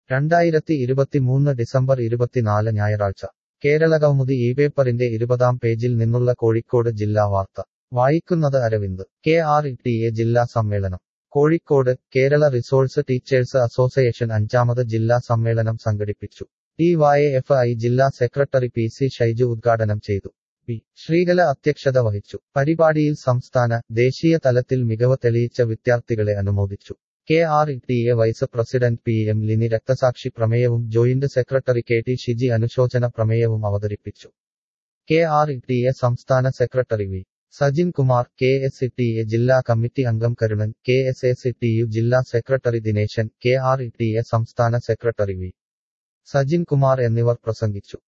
രണ്ടായിരത്തി ഇരുപത്തിമൂന്ന് ഡിസംബർ ഇരുപത്തിനാല് ഞായറാഴ്ച കേരള കൗമുദി ഈ പേപ്പറിന്റെ ഇരുപതാം പേജിൽ നിന്നുള്ള കോഴിക്കോട് ജില്ലാ വാർത്ത വായിക്കുന്നത് Aravind K R E T A ജില്ലാ സമ്മേളനം Kozhikode Kerala resource teachers association അഞ്ചാമത് ജില്ലാ സമ്മേളനം സംഘടിപ്പിച്ചു ടി വൈ എഫ് ഐ ജില്ലാ സെക്രട്ടറി പി സി ഷൈജു ഉദ്ഘാടനം ചെയ്തു പി ശ്രീകല അധ്യക്ഷത വഹിച്ചു പരിപാടിയിൽ സംസ്ഥാന ദേശീയ തലത്തിൽ മികവ് തെളിയിച്ച വിദ്യാർത്ഥികളെ അനുമോദിച്ചു K R E T A vice president P M Lini രക്തസാക്ഷി പ്രമേയവും joint secretary K T Shiji അനുശോചന പ്രമേയവും അവതരിപ്പിച്ചു K R E T A സംസ്ഥാന secretary V Sajin Kumar K S E T A ജില്ലാ കമ്മിറ്റി അംഗം Karunan K S S E T U ജില്ലാ secretary Dineshan K R E T A സംസ്ഥാന സെക്രട്ടറി വി സജിൻ കുമാർ എന്നിവർ പ്രസംഗിച്ചു